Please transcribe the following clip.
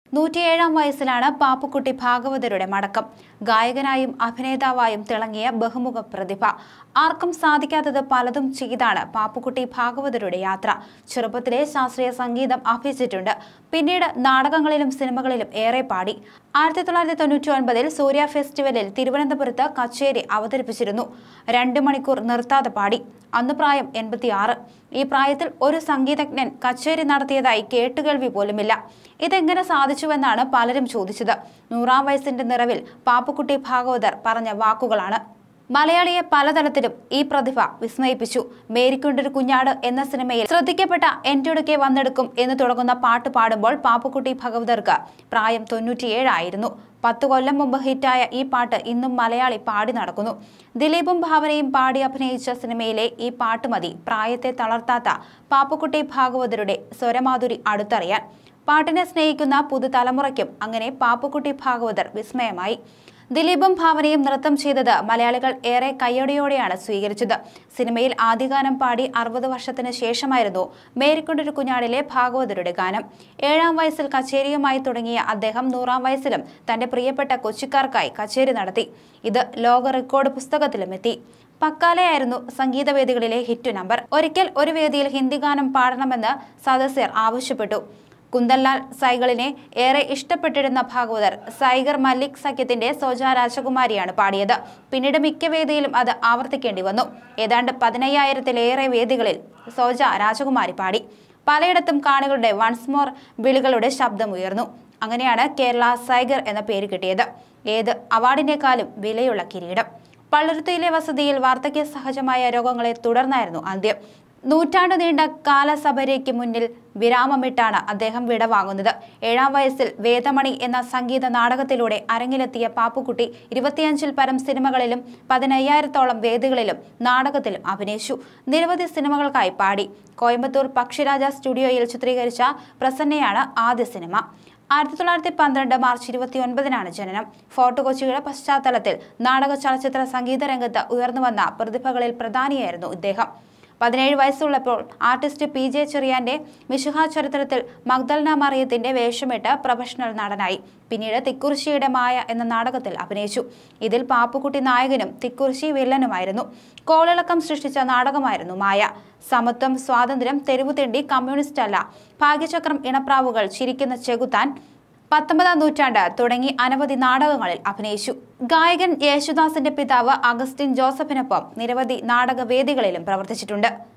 നൂറ്റിയേഴാം വയസ്സിലാണ് പാപ്പുക്കുട്ടി ഭാഗവതരുടെ മടക്കം ഗായകനായും അഭിനേതാവായും തിളങ്ങിയ ബഹുമുഖ പ്രതിഭ ആർക്കും സാധിക്കാത്തത് പലതും ചെയ്താണ് പാപ്പുക്കുട്ടി ഭാഗവതരുടെ യാത്ര ചെറുപ്പത്തിലെ ശാസ്ത്രീയ സംഗീതം അഭ്യസിച്ചിട്ടുണ്ട് പിന്നീട് നാടകങ്ങളിലും സിനിമകളിലും ഏറെ പാടി ആയിരത്തി തൊള്ളായിരത്തി തൊണ്ണൂറ്റി ഒൻപതിൽ സൂര്യ ഫെസ്റ്റിവലിൽ തിരുവനന്തപുരത്ത് കച്ചേരി അവതരിപ്പിച്ചിരുന്നു രണ്ട് മണിക്കൂർ നിർത്താതെ പാടി അന്ന് പ്രായം എൺപത്തിയാറ് ഈ പ്രായത്തിൽ ഒരു സംഗീതജ്ഞൻ കച്ചേരി നടത്തിയതായി കേട്ടുകേൾവി പോലുമില്ല ഇതെങ്ങനെ സാധിച്ചുവെന്നാണ് പലരും ചോദിച്ചത് നൂറാം വയസ്സിന്റെ നിറവിൽ പാപ്പുക്കുട്ടി ഭാഗവതർ പറഞ്ഞ വാക്കുകളാണ് മലയാളിയെ പലതരത്തിലും ഈ പ്രതിഭ വിസ്മയിപ്പിച്ചു മേരിക്കൊണ്ടൊരു കുഞ്ഞാട് എന്ന സിനിമയിൽ ശ്രദ്ധിക്കപ്പെട്ട എന്റെടുക്കെ വന്നെടുക്കും എന്ന് തുടങ്ങുന്ന പാട്ട് പാടുമ്പോൾ പാപ്പുക്കുട്ടി ഭഗവതർക്ക് പ്രായം തൊണ്ണൂറ്റിയേഴായിരുന്നു പത്തു കൊല്ലം മുമ്പ് ഹിറ്റായ ഈ പാട്ട് ഇന്നും മലയാളി പാടി നടക്കുന്നു ദിലീപും ഭാവനയും പാടി അഭിനയിച്ച സിനിമയിലെ ഈ പാട്ട് മതി പ്രായത്തെ തളർത്താത്ത പാപ്പുക്കുട്ടി ഭാഗവതരുടെ സ്വരമാധുരി അടുത്തറിയാൻ പാട്ടിനെ സ്നേഹിക്കുന്ന പുതുതലമുറയ്ക്കും അങ്ങനെ പാപ്പുക്കുട്ടി ഭാഗവതർ വിസ്മയമായി ദിലീപും ഭാവനയും നൃത്തം ചെയ്തത് മലയാളികൾ ഏറെ കയ്യടിയോടെയാണ് സ്വീകരിച്ചത് സിനിമയിൽ ആദ്യഗാനം പാടി അറുപത് വർഷത്തിന് ശേഷമായിരുന്നു മേരിക്കൊണ്ടൊരു കുഞ്ഞാടിലെ ഭാഗവതരുടെ ഗാനം ഏഴാം വയസ്സിൽ കച്ചേരിയുമായി തുടങ്ങിയ അദ്ദേഹം നൂറാം വയസ്സിലും തന്റെ പ്രിയപ്പെട്ട കൊച്ചിക്കാർക്കായി കച്ചേരി നടത്തി ഇത് ലോക റെക്കോർഡ് പുസ്തകത്തിലും എത്തി പക്കാലയായിരുന്നു സംഗീതവേദികളിലെ ഹിറ്റ് നമ്പർ ഒരിക്കൽ ഒരു വേദിയിൽ ഹിന്ദി ഗാനം പാടണമെന്ന് സദസ്യർ ആവശ്യപ്പെട്ടു കുന്ദൻലാൽ സൈകളിനെ ഏറെ ഇഷ്ടപ്പെട്ടിരുന്ന ഭാഗവതർ സൈഗർ മല്ലിക് സഖ്യത്തിന്റെ സോജ രാജകുമാരിയാണ് പാടിയത് പിന്നീട് മിക്ക വേദിയിലും അത് ആവർത്തിക്കേണ്ടി വന്നു ഏതാണ്ട് പതിനയ്യായിരത്തിലേറെ വേദികളിൽ സോജ രാജകുമാരി പാടി പലയിടത്തും കാണികളുടെ വൺസ് മോർ വിളികളുടെ ശബ്ദമുയർന്നു അങ്ങനെയാണ് കേരള സൈഗർ എന്ന പേര് കിട്ടിയത് ഏത് അവാർഡിനേക്കാളും വിലയുള്ള കിരീടം പള്ളുരുത്തിയിലെ വസതിയിൽ വാർദ്ധക്യ സഹജമായ രോഗങ്ങളെ തുടർന്നായിരുന്നു അന്ത്യം നൂറ്റാണ്ട് നീണ്ട കാലസഭരയ്ക്ക് മുന്നിൽ വിരാമമിട്ടാണ് അദ്ദേഹം വിടവാങ്ങുന്നത് ഏഴാം വയസ്സിൽ വേദമണി എന്ന സംഗീത നാടകത്തിലൂടെ അരങ്ങിലെത്തിയ പാപ്പുക്കുട്ടി ഇരുപത്തിയഞ്ചിൽ പരം സിനിമകളിലും പതിനയ്യായിരത്തോളം വേദികളിലും നാടകത്തിലും അഭിനയിച്ചു നിരവധി സിനിമകൾക്കായി പാടി കോയമ്പത്തൂർ പക്ഷിരാജ സ്റ്റുഡിയോയിൽ ചിത്രീകരിച്ച പ്രസന്നയാണ് ആദ്യ സിനിമ ആയിരത്തി തൊള്ളായിരത്തി പന്ത്രണ്ട് മാർച്ച് ഇരുപത്തി ഒൻപതിനാണ് ജനനം ഫോർട്ട് കൊച്ചിയുടെ പശ്ചാത്തലത്തിൽ നാടക ചലച്ചിത്ര സംഗീത രംഗത്ത് ഉയർന്നുവന്ന പ്രതിഭകളിൽ പ്രധാനിയായിരുന്നു ഇദ്ദേഹം പതിനേഴ് വയസ്സുള്ളപ്പോൾ ആർട്ടിസ്റ്റ് പി ജെ ചെറിയാന്റെ മിശുഹ ചരിത്രത്തിൽ മഗ്ദൽന മറിയത്തിന്റെ വേഷമിട്ട് പ്രൊഫഷണൽ നടനായി പിന്നീട് തിക്കുറിശിയുടെ മായ എന്ന നാടകത്തിൽ അഭിനയിച്ചു ഇതിൽ പാപ്പുക്കുട്ടി നായകനും തിക്കുറിശി വില്ലനുമായിരുന്നു കോളിളക്കം സൃഷ്ടിച്ച നാടകമായിരുന്നു മായ സമത്വം സ്വാതന്ത്ര്യം തെരുവുതിണ്ടി കമ്മ്യൂണിസ്റ്റ് അല്ല ഭാഗ്യചക്രം ഇണപ്രാവുകൾ ചിരിക്കുന്ന ചെകുത്താൻ പത്തൊമ്പതാം നൂറ്റാണ്ട് തുടങ്ങി അനവധി നാടകങ്ങളിൽ അഭിനയിച്ചു ഗായകൻ യേശുദാസിന്റെ പിതാവ് അഗസ്റ്റിൻ ജോസഫിനൊപ്പം നിരവധി നാടകവേദികളിലും പ്രവർത്തിച്ചിട്ടുണ്ട്